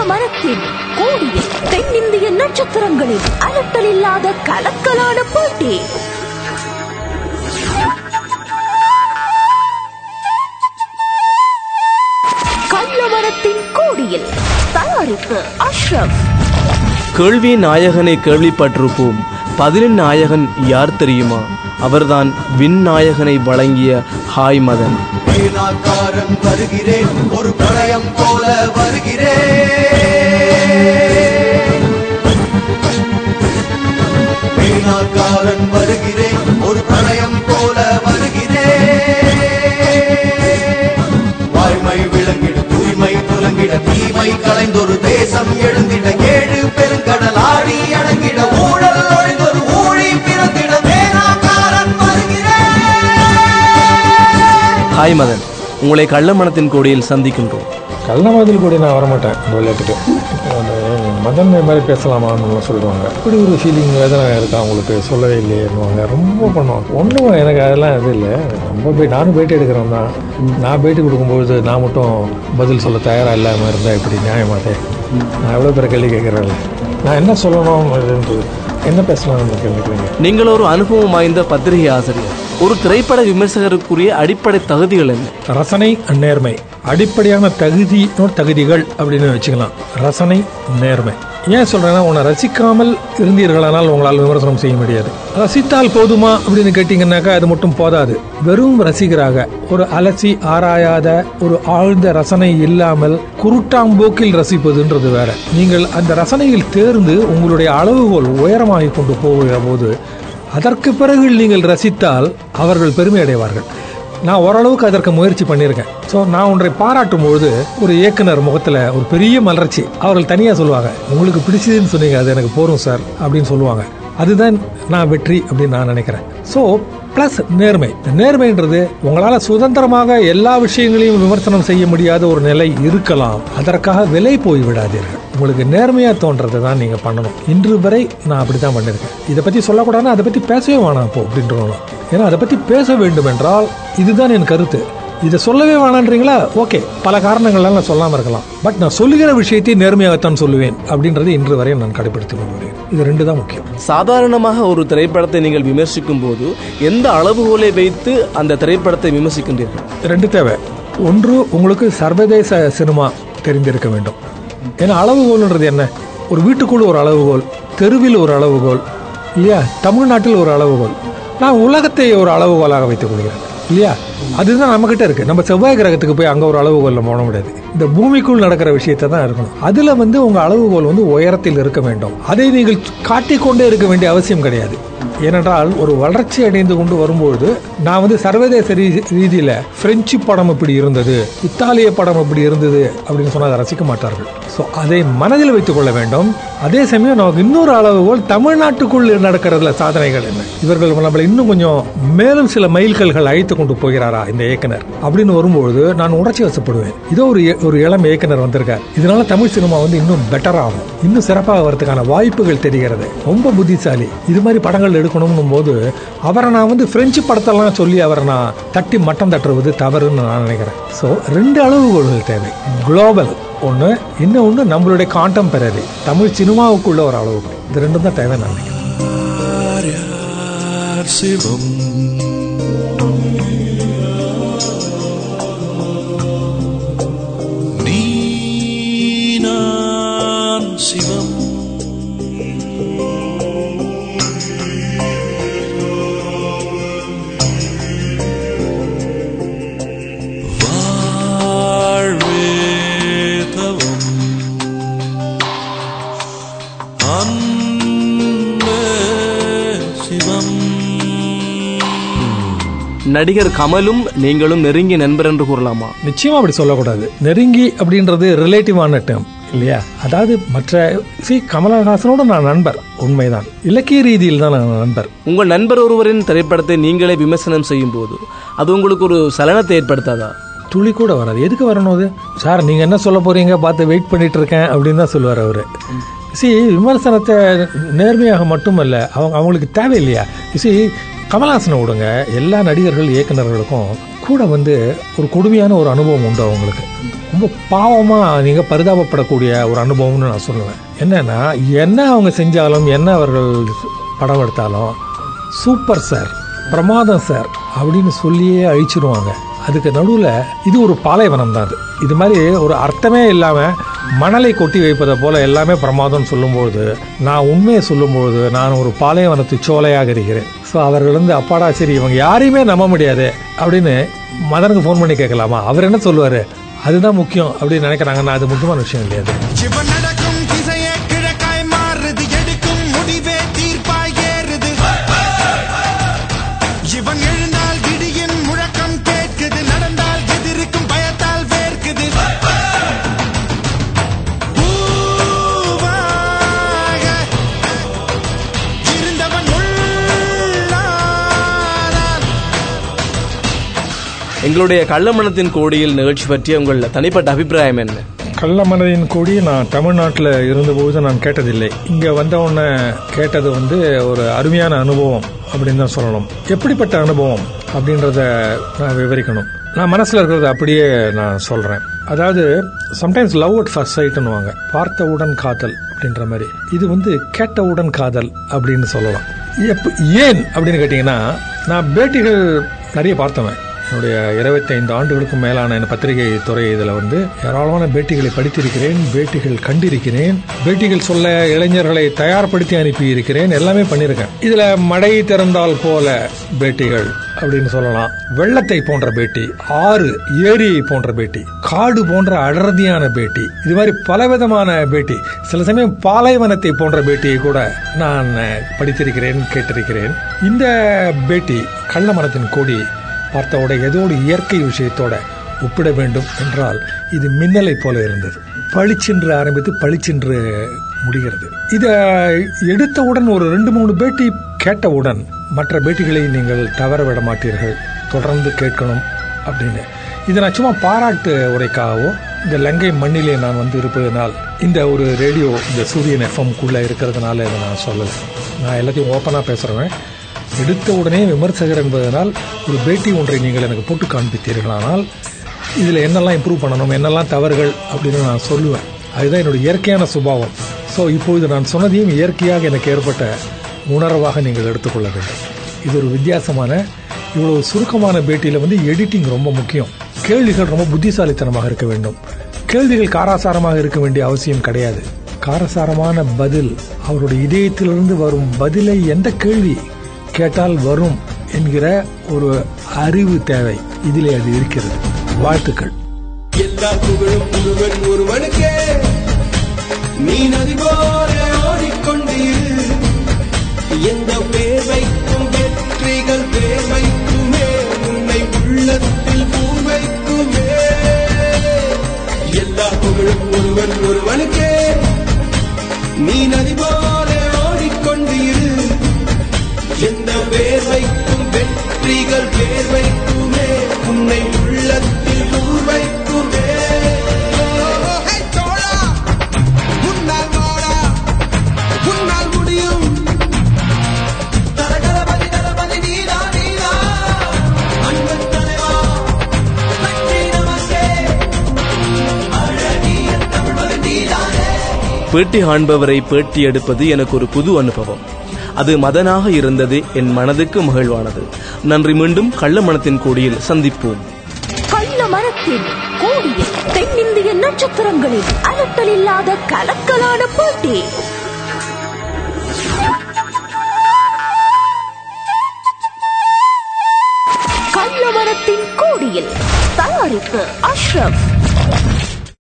மரத்தின் கோடியில் தென்னிந்திய நட்சத்திரங்களின் அலட்டல் இல்லாத கலக்கலான போட்டி கள்ளமரத்தின் கோடியில் தயாரிப்பு அஷ்ரப் கேள்வி நாயகனை கேள்விப்பட்டிருப்போம் பதிலின் நாயகன் யார் தெரியுமா அவர்தான் விண்ணாயகனை வழங்கிய ஹாய் மதன் வீணாக்காரன் வருகிறேன் ஒரு பிரளயம் போல வருகிறேன் வீணாக்காரன் வருகிறேன் ஒரு பிரளயம் போல வருகிறேன் வாய்மை விளங்கிட தூய்மை துலங்கிட தீமை கலைந்தொரு தேசம் எழுந்திட ஏழு பெருங்கடல் ஆடி அடங்கிட ஊழல் ஒழிந்தொரு ஊழி பிறந்திட வீணாக்காரன் வருகிறேன் ஹாய் மதன் உங்களை கள்ளமணத்தின் கோடியில் சந்திக்கின்றோம் கள்ளமதில் கூட நான் வரமாட்டேன் இந்த விளையாட்டுக்கு அந்த மதன் இது மாதிரி பேசலாமான்னு சொல்லுவாங்க இப்படி ஒரு ஃபீலிங் வேதனை இருக்கா அவங்களுக்கு சொல்லவே இல்லையேன்னுவாங்க ரொம்ப பண்ணுவாங்க ஒன்றும் எனக்கு அதெல்லாம் இது இல்லை ரொம்ப போய் நானும் பேட்டி எடுக்கிறேன் தான் நான் பேட்டி கொடுக்கும்போது நான் மட்டும் பதில் சொல்ல தயாராக இல்லாமல் இருந்தால் இப்படி நியாயமாதே நான் எவ்வளோ பேர் கேள்வி கேட்குறேன்ல நான் என்ன சொல்லணும் அப்படின்றது என்ன பேசலாம்னு கேள்விக்கிறீங்க நீங்கள் ஒரு அனுபவம் வாய்ந்த பத்திரிகை ஆசிரியர் ஒரு திரைப்பட விமர்சகருக்குரிய அடிப்படை தகுதிகள் என்ன ரசனை நேர்மை அடிப்படையான தகுதி தகுதிகள் அப்படின்னு வச்சுக்கலாம் ரசனை நேர்மை ஏன் சொல்றேன்னா உன்னை ரசிக்காமல் இருந்தீர்களானால் உங்களால் விமர்சனம் செய்ய முடியாது ரசித்தால் போதுமா அப்படின்னு கேட்டீங்கன்னாக்கா அது மட்டும் போதாது வெறும் ரசிகராக ஒரு அலசி ஆராயாத ஒரு ஆழ்ந்த ரசனை இல்லாமல் குருட்டாம்போக்கில் ரசிப்பதுன்றது வேற நீங்கள் அந்த ரசனையில் தேர்ந்து உங்களுடைய அளவுகோல் உயரமாகிக் கொண்டு போகிற போது அதற்கு பிறகு நீங்கள் ரசித்தால் அவர்கள் பெருமை அடைவார்கள் நான் ஓரளவுக்கு அதற்கு முயற்சி பண்ணியிருக்கேன் ஸோ நான் ஒன்றை பாராட்டும் பொழுது ஒரு இயக்குனர் முகத்தில் ஒரு பெரிய மலர்ச்சி அவர்கள் தனியாக சொல்லுவாங்க உங்களுக்கு பிடிச்சதுன்னு சொன்னீங்க அது எனக்கு போரும் சார் அப்படின்னு சொல்லுவாங்க அதுதான் நான் வெற்றி அப்படின்னு நான் நினைக்கிறேன் ஸோ ப்ளஸ் நேர்மை இந்த நேர்மைன்றது உங்களால் சுதந்திரமாக எல்லா விஷயங்களையும் விமர்சனம் செய்ய முடியாத ஒரு நிலை இருக்கலாம் அதற்காக விலை போய் விடாதீர்கள் உங்களுக்கு நேர்மையாக தோன்றதை தான் நீங்கள் பண்ணணும் இன்று வரை நான் அப்படி தான் பண்ணியிருக்கேன் இதை பற்றி சொல்லக்கூடாதுன்னா அதை பற்றி பேசவே வேணாம் இப்போ அப்படின்றோம் ஏன்னா அதை பற்றி பேச வேண்டும் என்றால் இதுதான் என் கருத்து இதை சொல்லவே வேணான்றீங்களா ஓகே பல காரணங்களால் நான் சொல்லாமல் இருக்கலாம் பட் நான் சொல்லுகிற விஷயத்தை நேர்மையாகத்தான் சொல்லுவேன் அப்படின்றது இன்று வரை நான் கடைபிடித்து கொள்கிறேன் இது ரெண்டு தான் முக்கியம் சாதாரணமாக ஒரு திரைப்படத்தை நீங்கள் விமர்சிக்கும் போது எந்த அளவுகோலை வைத்து அந்த திரைப்படத்தை விமர்சிக்கின்றீர்கள் ரெண்டு தேவை ஒன்று உங்களுக்கு சர்வதேச சினிமா தெரிந்திருக்க வேண்டும் ஏன்னா அளவுகோல்ன்றது என்ன ஒரு வீட்டுக்குள் ஒரு அளவுகோல் தெருவில் ஒரு அளவுகோல் இல்லையா தமிழ்நாட்டில் ஒரு அளவுகோல் நான் உலகத்தை ஒரு அளவுகோலாக வைத்துக் கொள்கிறேன் இல்லையா அதுதான் நம்மகிட்ட இருக்கு நம்ம செவ்வாய் கிரகத்துக்கு போய் அங்க ஒரு அளவுகோல்ல போட முடியாது இந்த பூமிக்குள் நடக்கிற விஷயத்தை தான் இருக்கணும் அதுல வந்து உங்க அளவுகோல் வந்து உயரத்தில் இருக்க வேண்டும் அதை நீங்கள் காட்டிக்கொண்டே இருக்க வேண்டிய அவசியம் கிடையாது ஏனென்றால் ஒரு வளர்ச்சி அடைந்து கொண்டு வரும்பொழுது நான் வந்து சர்வதேச ரீ- ரீதியில பிரெஞ்சு படம் இப்படி இருந்தது இத்தாலிய படம் இப்படி இருந்தது அப்படின்னு சொன்னா அதை ரசிக்க மாட்டார்கள் ஸோ அதை மனதில் வைத்துக் கொள்ள வேண்டும் அதே சமயம் நமக்கு இன்னொரு அளவுகோல் தமிழ்நாட்டுக்குள் நடக்கிறதுல சாதனைகள் என்ன இவர்கள் நம்மளை இன்னும் கொஞ்சம் மேலும் சில மைல்கல்கள் அழைத்து கொண்டு போகிறாரா இந்த இயக்குனர் அப்படின்னு வரும்பொழுது நான் உணர்ச்சி வசப்படுவேன் இதோ ஒரு இய- ஒரு இளம் இயக்குனர் வந்திருக்கார் இதனால தமிழ் சினிமா வந்து இன்னும் பெட்டர் ஆகும் இன்னும் சிறப்பாக வரதுக்கான வாய்ப்புகள் தெரிகிறது ரொம்ப புத்திசாலி இது மாதிரி படங்கள் எடுக்கணும்னும் போது அவரை நான் வந்து பிரெஞ்சு படத்தெல்லாம் சொல்லி அவரை நான் தட்டி மட்டம் தட்டுறது தவறுன்னு நான் நினைக்கிறேன் ஸோ ரெண்டு அளவுகோல்கள் தேவை குளோபல் ஒன்று இன்னொன்று நம்மளுடைய கான்டெம்பரரி தமிழ் சினிமாவுக்குள்ள ஒரு அளவுகோல் இது ரெண்டும் தான் தேவை நான் நினைக்கிறேன் சிவம் நீ நான் சிவம் வாழ்வே தவம் அன்பே சிவம் நடிகர் கமலும் நீங்களும் நெருங்கிய நண்பர் என்று கூறலாமா நிச்சயமா அப்படி சொல்லக்கூடாது நெருங்கி அப்படின்றது ரிலேட்டிவான டேர்ம் இல்லையா அதாவது மற்ற சி கமலஹாசனோட நான் நண்பர் உண்மைதான் இலக்கிய ரீதியில் தான் நான் நண்பர் உங்கள் நண்பர் ஒருவரின் திரைப்படத்தை நீங்களே விமர்சனம் செய்யும் போது அது உங்களுக்கு ஒரு சலனத்தை ஏற்படுத்தாதா துளி கூட வராது எதுக்கு வரணும் அது சார் நீங்க என்ன சொல்ல போறீங்க பார்த்து வெயிட் பண்ணிட்டு இருக்கேன் அப்படின்னு தான் சொல்லுவார் அவரு சி விமர்சனத்தை நேர்மையாக மட்டுமல்ல அவங்க அவங்களுக்கு தேவையில்லையா சி கமல்ஹாசனை விடுங்க எல்லா நடிகர்கள் இயக்குனர்களுக்கும் கூட வந்து ஒரு கொடுமையான ஒரு அனுபவம் உண்டு அவங்களுக்கு ரொம்ப பாவமாக நீங்கள் பரிதாபப்படக்கூடிய ஒரு அனுபவம்னு நான் சொல்லுவேன் என்னன்னா என்ன அவங்க செஞ்சாலும் என்ன அவர்கள் படம் எடுத்தாலும் சூப்பர் சார் பிரமாதம் சார் அப்படின்னு சொல்லியே அழிச்சிருவாங்க அதுக்கு நடுவில் இது ஒரு பாலைவனம் தான் அது இது மாதிரி ஒரு அர்த்தமே இல்லாமல் மணலை கொட்டி வைப்பதை போல எல்லாமே பிரமாதம்னு சொல்லும்பொழுது நான் உண்மையை சொல்லும்பொழுது நான் ஒரு பாலைவனத்து சோலையாக இருக்கிறேன் ஸோ அவர்கள் வந்து அப்பாடா சரி இவங்க யாரையுமே நம்ப முடியாது அப்படின்னு மதனுக்கு ஃபோன் பண்ணி கேட்கலாமா அவர் என்ன சொல்லுவார் அதுதான் முக்கியம் அப்படின்னு நினைக்கிறாங்கன்னா அது முக்கியமான விஷயம் இல்லையா அது சிவன் நடக்கும் திசையே கிழக்காய் மாறுது எடுக்கும் முடிவே தீர்ப்பாய் ஏறுது இவன் எழுந்தால் இடியின் முழக்கம் கேட்குது நடந்தால் எதிர்க்கும் பயத்தால் வேர்க்குது பூவாக இருந்தவன் உள்ளானான் எங்களுடைய கள்ளமணத்தின் கோடியில் நிகழ்ச்சி பற்றிய உங்கள் தனிப்பட்ட அபிப்பிராயம் என்ன கள்ளமனதின் கொடி நான் தமிழ்நாட்டில் இருந்தபோது நான் கேட்டதில்லை இங்கே வந்த உடனே கேட்டது வந்து ஒரு அருமையான அனுபவம் அப்படின்னு தான் சொல்லணும் எப்படிப்பட்ட அனுபவம் அப்படின்றத நான் விவரிக்கணும் நான் மனசில் இருக்கிறத அப்படியே நான் சொல்கிறேன் அதாவது சம்டைம்ஸ் லவ் அட் ஃபர்ஸ்ட் சைட்டுன்னுவாங்க பார்த்தவுடன் காதல் அப்படின்ற மாதிரி இது வந்து கேட்டவுடன் காதல் அப்படின்னு சொல்லலாம் எப்ப ஏன் அப்படின்னு கேட்டிங்கன்னா நான் பேட்டிகள் நிறைய பார்த்தவன் என்னுடைய இருபத்தைந்து ஆண்டுகளுக்கும் மேலான என் பத்திரிகை துறை இதில் வந்து ஏராளமான பேட்டிகளை படித்திருக்கிறேன் பேட்டிகள் கண்டிருக்கிறேன் பேட்டிகள் சொல்ல இளைஞர்களை தயார்படுத்தி அனுப்பி இருக்கிறேன் எல்லாமே பண்ணியிருக்கேன் இதில் மடை திறந்தால் போல பேட்டிகள் அப்படின்னு சொல்லலாம் வெள்ளத்தை போன்ற பேட்டி ஆறு ஏரியை போன்ற பேட்டி காடு போன்ற அடர்த்தியான பேட்டி இது மாதிரி பலவிதமான பேட்டி சில சமயம் பாலைவனத்தை போன்ற பேட்டியை கூட நான் படித்திருக்கிறேன் கேட்டிருக்கிறேன் இந்த பேட்டி கள்ளமரத்தின் கொடி பார்த்தவோட ஏதோ ஒரு இயற்கை விஷயத்தோட ஒப்பிட வேண்டும் என்றால் இது மின்னலை போல இருந்தது பளிச்சென்று ஆரம்பித்து பளிச்சென்று முடிகிறது இதை எடுத்தவுடன் ஒரு ரெண்டு மூணு பேட்டி கேட்டவுடன் மற்ற பேட்டிகளை நீங்கள் தவற விட மாட்டீர்கள் தொடர்ந்து கேட்கணும் அப்படின்னு இதை நான் சும்மா பாராட்டு உரைக்காகவோ இந்த லங்கை மண்ணிலே நான் வந்து இருப்பதனால் இந்த ஒரு ரேடியோ இந்த சூரியன் எஃப்எம்குள்ளே இருக்கிறதுனால இதை நான் சொல்லலை நான் எல்லாத்தையும் ஓப்பனாக பேசுகிறேன் எடுத்த உடனே விமர்சகர் என்பதனால் ஒரு பேட்டி ஒன்றை நீங்கள் எனக்கு போட்டு காண்பித்தீர்களானால் இதில் என்னெல்லாம் இம்ப்ரூவ் பண்ணணும் என்னெல்லாம் தவறுகள் அப்படின்னு நான் சொல்லுவேன் அதுதான் என்னுடைய இயற்கையான சுபாவம் ஸோ இப்பொழுது நான் சொன்னதையும் இயற்கையாக எனக்கு ஏற்பட்ட உணர்வாக நீங்கள் எடுத்துக்கொள்ள வேண்டும் இது ஒரு வித்தியாசமான இவ்வளவு சுருக்கமான பேட்டியில் வந்து எடிட்டிங் ரொம்ப முக்கியம் கேள்விகள் ரொம்ப புத்திசாலித்தனமாக இருக்க வேண்டும் கேள்விகள் காராசாரமாக இருக்க வேண்டிய அவசியம் கிடையாது காரசாரமான பதில் அவருடைய இதயத்திலிருந்து வரும் பதிலை எந்த கேள்வி கேட்டால் வரும் என்கிற ஒரு அறிவு தேவை இதிலே அது இருக்கிறது வாழ்த்துக்கள் எல்லா புகழும் ஒருவன் ஒருவனுக்கே நீ நதி போல ஓடிக்கொண்டீர் எந்த பேர் வைக்கும் வெற்றிகள் பேர் வைக்குமே உன்னை உள்ளத்தில் பூ வைக்குமே எல்லா புகழும் ஒருவன் ஒருவனுக்கே நீ நதி போல ஓடிக்கொண்டீர் எந்த பேர் வைக்கும் வெற்றிகள் பேர் வைக்குமே உன்னை உள்ளத்தில் ஊர் வைக்குமே ஹே தோழா உன்னால் வாடா உன்னால் முடியும் தலதளபதி தளபதி நீதா நீதா அன்பு தலைவா நன்றி நமஸ்தே அழகிய தமிழ் நீதானே பேட்டி காண்பவரை பேட்டி எடுப்பது எனக்கு ஒரு புது அனுபவம் அது மதனாக இருந்தது என் மனதுக்கு மகிழ்வானது நன்றி மீண்டும் கள்ளமணத்தின் கோடியில் சந்திப்போம் கள்ள மரத்தின் கோடியில் தென்னிந்திய நட்சத்திரங்களின் அலட்டல் இல்லாத கலக்கலான போட்டி கள்ள மரத்தின் கோடியில் தயாரிப்பு அஷ்ரப்